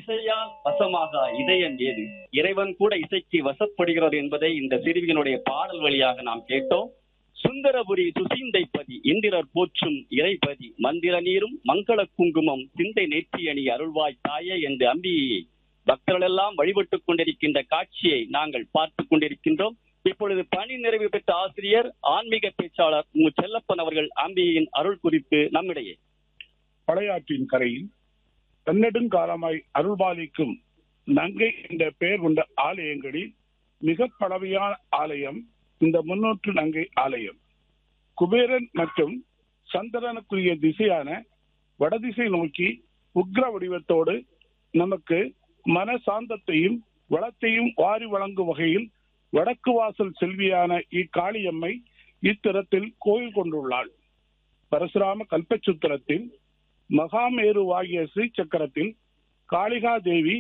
இசையால் வசமாக இதயம் ஏது இறைவன் கூட இசைக்கு வசப்படுகிறது என்பதை இந்த சிறுவியினுடைய பாடல் வழியாக நாம் கேட்டோம் சுந்தரபுரி சுசீந்தைப்பதி இந்திரர் போற்றும் இறைபதி மந்திர நீரும் மங்கள குங்குமம் சிந்தை நெற்றியணி அருள்வாய் தாயே என்று அம்பியை பக்தர்கள் எல்லாம் வழிபட்டுக் கொண்டிருக்கின்ற காட்சியை நாங்கள் பார்த்துக் கொண்டிருக்கின்றோம் இப்பொழுது பணி நிறைவு பெற்ற ஆசிரியர் ஆன்மீக பேச்சாளர் மு செல்லப்பன் அவர்கள் அம்பியின் அருள் குறித்து நம்மிடையே பழையாற்றின் கரையில் பன்னெடுங்காலமாய் அருள்பாலிக்கும் நங்கை என்ற பெயர் கொண்ட ஆலயங்களில் மிக பழமையான ஆலயம் இந்த முன்னூற்று நங்கை ஆலயம் குபேரன் மற்றும் சந்திரனுக்குரிய திசையான வடதிசை நோக்கி உக்ர வடிவத்தோடு நமக்கு மன சாந்தத்தையும் வளத்தையும் வாரி வழங்கும் வகையில் வடக்கு வாசல் செல்வியான இக்காளியம்மை இத்திரத்தில் கோயில் கொண்டுள்ளாள் பரசுராம கல்பச்சுத்திரத்தில் மகாமேருவாகிய ஸ்ரீ சக்கரத்தில் காளிகா தேவி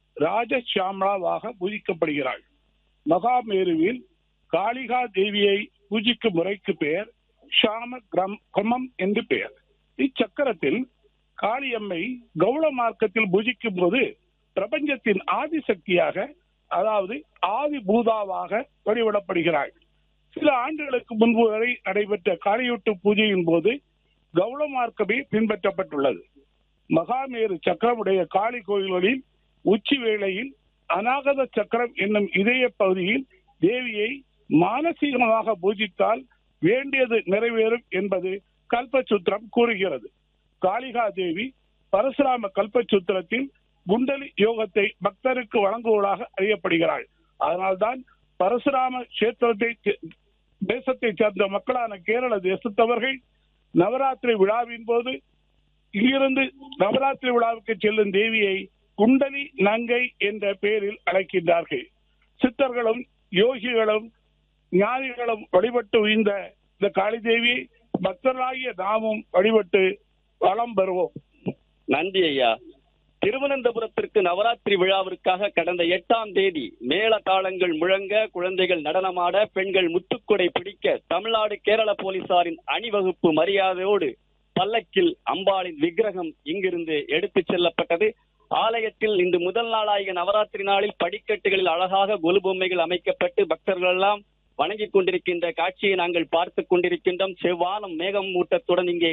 ராஜசியாமளாவாக பூஜிக்கப்படுகிறாள் மகாமேருவில் காளிகா தேவியை பூஜிக்கும் முறைக்கு பெயர் ஷாம கிரம் கிரமம் என்று பெயர் இச்சக்கரத்தில் காளியம்மை கௌள மார்க்கத்தில் பூஜிக்கும் போது பிரபஞ்சத்தின் ஆதிசக்தியாக அதாவது ஆதி பூதாவாக வழிபடப்படுகிறாள் சில ஆண்டுகளுக்கு முன்பு வரை நடைபெற்ற காளியூட்டு பூஜையின் போது கௌள மார்க்கமே பின்பற்றப்பட்டுள்ளது மகாமேரு சக்கரமுடைய காளி கோயில்களில் உச்சி வேளையில் அநாகத சக்கரம் என்னும் இதய பகுதியில் தேவியை மானசீகமாக பூஜித்தால் வேண்டியது நிறைவேறும் என்பது கல்பசூத்திரம் கூறுகிறது காளிகா தேவி பரசுராம கல்பசூத்திரத்தில் குண்டலி யோகத்தை பக்தருக்கு வழங்குவதாக அறியப்படுகிறாள் அதனால்தான் பரசுராம கஷேத்திரத்தை சே- தேசத்தைச் சேர்ந்த மக்களான கேரள தேசத்தவர்கள் நவராத்திரி விழாவின் போது இங்கிருந்து நவராத்திரி விழாவுக்கு செல்லும் தேவியை குண்டலி நங்கை என்ற பெயரில் அழைக்கின்றார்கள் சித்தர்களும் யோகிகளும் ஞானிகளும் வழிபட்டு உய்ந்த இந்த காளி தேவியை பக்தர்களாகிய நாமும் வழிபட்டு வளம் பெறுவோம் நன்றி ஐயா திருவனந்தபுரத்திற்கு நவராத்திரி விழாவிற்காக கடந்த எட்டாம் தேதி மேள தாளங்கள் முழங்க குழந்தைகள் நடனமாட பெண்கள் முத்துக்குடை பிடிக்க தமிழ்நாடு கேரள போலீசாரின் அணிவகுப்பு மரியாதையோடு பல்லக்கில் அம்பாளின் விக்கிரகம் இங்கிருந்து எடுத்துச் செல்லப்பட்டது ஆலயத்தில் இன்று முதல் நாளாகிய நவராத்திரி நாளில் படிக்கட்டுகளில் அழகாக கொலு பொம்மைகள் அமைக்கப்பட்டு பக்தர்கள் எல்லாம் வணங்கிக் கொண்டிருக்கின்ற காட்சியை நாங்கள் பார்த்துக் கொண்டிருக்கின்றோம் செவ்வானம் மேகம் மூட்டத்துடன் இங்கே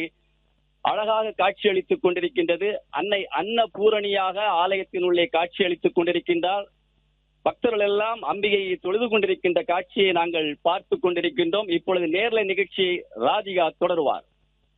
அழகாக காட்சியளித்துக் கொண்டிருக்கின்றது அன்னை அன்னபூரணியாக ஆலயத்தின் உள்ளே காட்சியளித்துக் கொண்டிருக்கின்றார் பக்தர்கள் எல்லாம் அம்பிகையை தொழுது கொண்டிருக்கின்ற காட்சியை நாங்கள் பார்த்துக் கொண்டிருக்கின்றோம் இப்பொழுது நேர்ல நிகழ்ச்சியை ராதிகா தொடருவார்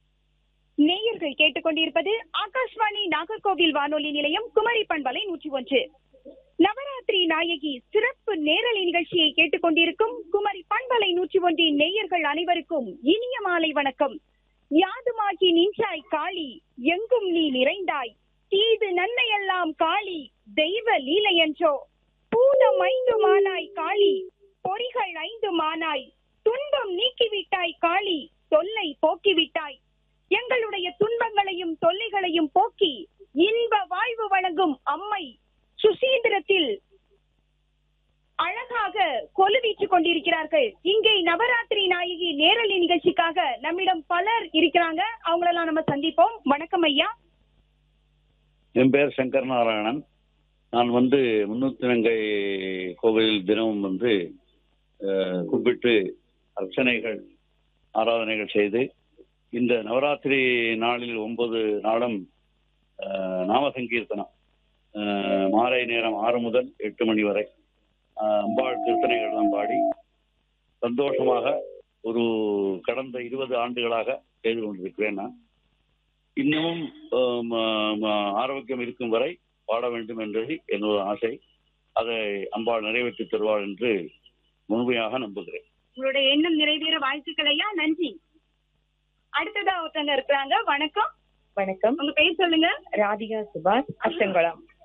நேயர்கள் கேட்டுக்கொண்டிருப்பது ஆகாஷ்வாணி நாகர்கோவில் வானொலி நிலையம் குமரி பண்பலை நூற்றி ஒன்று நவராத்திரி நாயகி சிறப்பு நேரலை நிகழ்ச்சியை கேட்டுக்கொண்டிருக்கும் குமரி பண்பலை நூற்றி ஒன்றின் நேயர்கள் அனைவருக்கும் இனிய மாலை வணக்கம் யாதுமாகி நின்றாய் காளி எங்கும் நீ நிறைந்தாய் தீது நன்மையெல்லாம் காளி தெய்வ லீலையன்றோ பூதம் ஐந்து மானாய் காளி பொறிகள் ஐந்து மானாய் துன்பம் நீக்கிவிட்டாய் காளி தொல்லை போக்கிவிட்டாய் எங்களுடைய துன்பங்களையும் தொல்லைகளையும் போக்கி இன்ப வாழ்வு வழங்கும் அம்மை சுசீந்திரத்தில் அழகாக கொலுவீற்றுக் கொண்டிருக்கிறார்கள் இங்கே நவராத்திரி நாயகி நேரலை நிகழ்ச்சிக்காக நம்மிடம் பலர் இருக்கிறாங்க அவங்களெல்லாம் நம்ம சந்திப்போம் வணக்கம் ஐயா என் பேர் சங்கர் நாராயணன் நான் வந்து முன்னூத்தி வெங்கை கோவிலில் தினமும் வந்து அஹ், கும்பிட்டு அர்ச்சனைகள் ஆராதனைகள் செய்து இந்த நவராத்திரி நாளில் ஒன்பது நாளும் அஹ், நாம சங்கீர்த்தனம் அஹ், மாலை நேரம் ஆறு முதல் எட்டு மணி வரை அஹ், அம்பாள் கீர்த்தனைகள் எல்லாம் பாடி சந்தோஷமாக ஒரு கடந்த இருபது ஆண்டுகளாக செய்து கொண்டிருக்கிறேன் நான் இன்னமும் ஆம், ஆம், ஆரோக்கியம் இருக்கும் வரை பாட வேண்டும் என்பது என்னோட ஆசை அதை அம்பாள் நிறைவேற்றி தருவாள் என்று முழுமையாக நம்புகிறேன் உங்களுடைய எண்ணம் நிறைவேற வாழ்த்துக்கள் ஐயா நன்றி அடுத்ததா ஒருத்தங்க இருக்கிறாங்க வணக்கம் வணக்கம் உங்க பேர் சொல்லுங்க ராதிகா சுபாஷ் அச்சங்குளம்